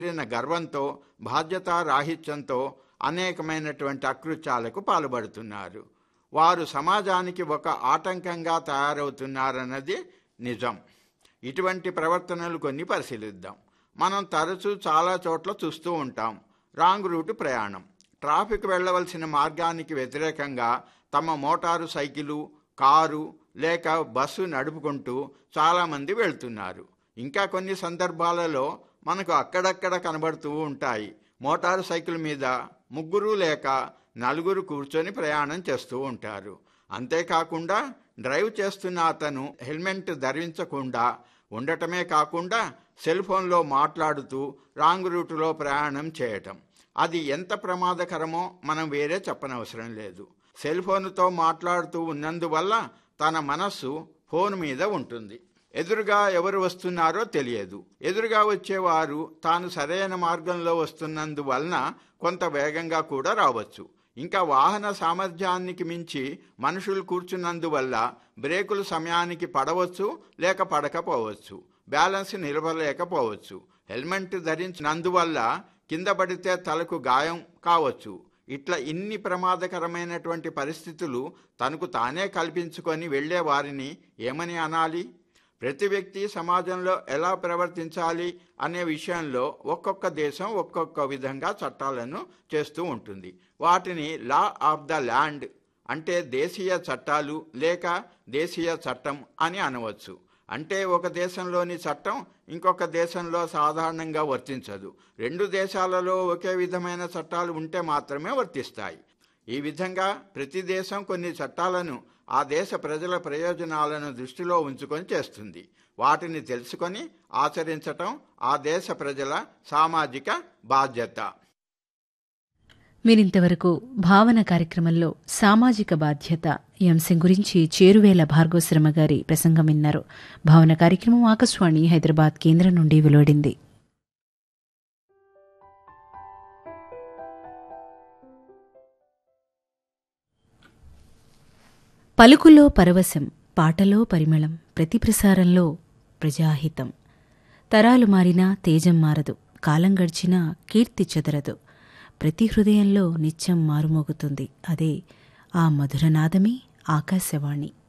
కూడిన గర్వంతో బాధ్యతారాహిత్యంతో అనేకమైనటువంటి అకృత్యాలకు పాల్పడుతున్నారు వారు సమాజానికి ఒక ఆటంకంగా తయారవుతున్నారన్నది నిజం ఇటువంటి ప్రవర్తనలు కొన్ని పరిశీలిద్దాం మనం తరచూ చాలా చోట్ల చూస్తూ ఉంటాం రాంగ్ రూటు ప్రయాణం ట్రాఫిక్ వెళ్ళవలసిన మార్గానికి వ్యతిరేకంగా తమ మోటారు సైకిలు కారు లేక బస్సు నడుపుకుంటూ చాలామంది వెళ్తున్నారు ఇంకా కొన్ని సందర్భాలలో మనకు అక్కడక్కడ కనబడుతూ ఉంటాయి మోటారు సైకిల్ మీద ముగ్గురు లేక నలుగురు కూర్చొని ప్రయాణం చేస్తూ ఉంటారు అంతేకాకుండా డ్రైవ్ చేస్తున్న అతను హెల్మెట్ ధరించకుండా ఉండటమే కాకుండా సెల్ ఫోన్లో మాట్లాడుతూ రాంగ్ రూటులో ప్రయాణం చేయటం అది ఎంత ప్రమాదకరమో మనం వేరే చెప్పనవసరం లేదు సెల్ ఫోన్తో మాట్లాడుతూ ఉన్నందువల్ల తన మనస్సు ఫోన్ మీద ఉంటుంది ఎదురుగా ఎవరు వస్తున్నారో తెలియదు ఎదురుగా వచ్చేవారు తాను సరైన మార్గంలో వస్తున్నందువలన కొంత వేగంగా కూడా రావచ్చు ఇంకా వాహన సామర్థ్యానికి మించి మనుషులు కూర్చున్నందువల్ల బ్రేకులు సమయానికి పడవచ్చు లేక పడకపోవచ్చు బ్యాలెన్స్ నిలవలేకపోవచ్చు హెల్మెట్ ధరించినందువల్ల కింద పడితే తలకు గాయం కావచ్చు ఇట్లా ఇన్ని ప్రమాదకరమైనటువంటి పరిస్థితులు తనకు తానే కల్పించుకొని వెళ్లే వారిని ఏమని అనాలి ప్రతి వ్యక్తి సమాజంలో ఎలా ప్రవర్తించాలి అనే విషయంలో ఒక్కొక్క దేశం ఒక్కొక్క విధంగా చట్టాలను చేస్తూ ఉంటుంది వాటిని లా ఆఫ్ ద ల్యాండ్ అంటే దేశీయ చట్టాలు లేక దేశీయ చట్టం అని అనవచ్చు అంటే ఒక దేశంలోని చట్టం ఇంకొక దేశంలో సాధారణంగా వర్తించదు రెండు దేశాలలో ఒకే విధమైన చట్టాలు ఉంటే మాత్రమే వర్తిస్తాయి ఈ విధంగా ప్రతి దేశం కొన్ని చట్టాలను ఆ దేశ ప్రజల ప్రయోజనాలను దృష్టిలో ఉంచుకొని చేస్తుంది వాటిని తెలుసుకొని ఆచరించటం ఆ దేశ ప్రజల సామాజిక బాధ్యత మీరింతవరకు భావన కార్యక్రమంలో సామాజిక బాధ్యత ఈ అంశం గురించి చేరువేల భార్గవశ్రమ గారి ప్రసంగం విన్నారు భావన కార్యక్రమం ఆకాశవాణి హైదరాబాద్ కేంద్రం నుండి వెలువడింది పలుకులో పరవశం పాటలో పరిమళం ప్రతి ప్రసారంలో ప్రజాహితం తరాలు మారినా తేజం మారదు కాలం గడిచినా కీర్తి చెదరదు ప్రతి హృదయంలో నిత్యం మారుమోగుతుంది అదే ఆ మధురనాదమే ఆకాశవాణి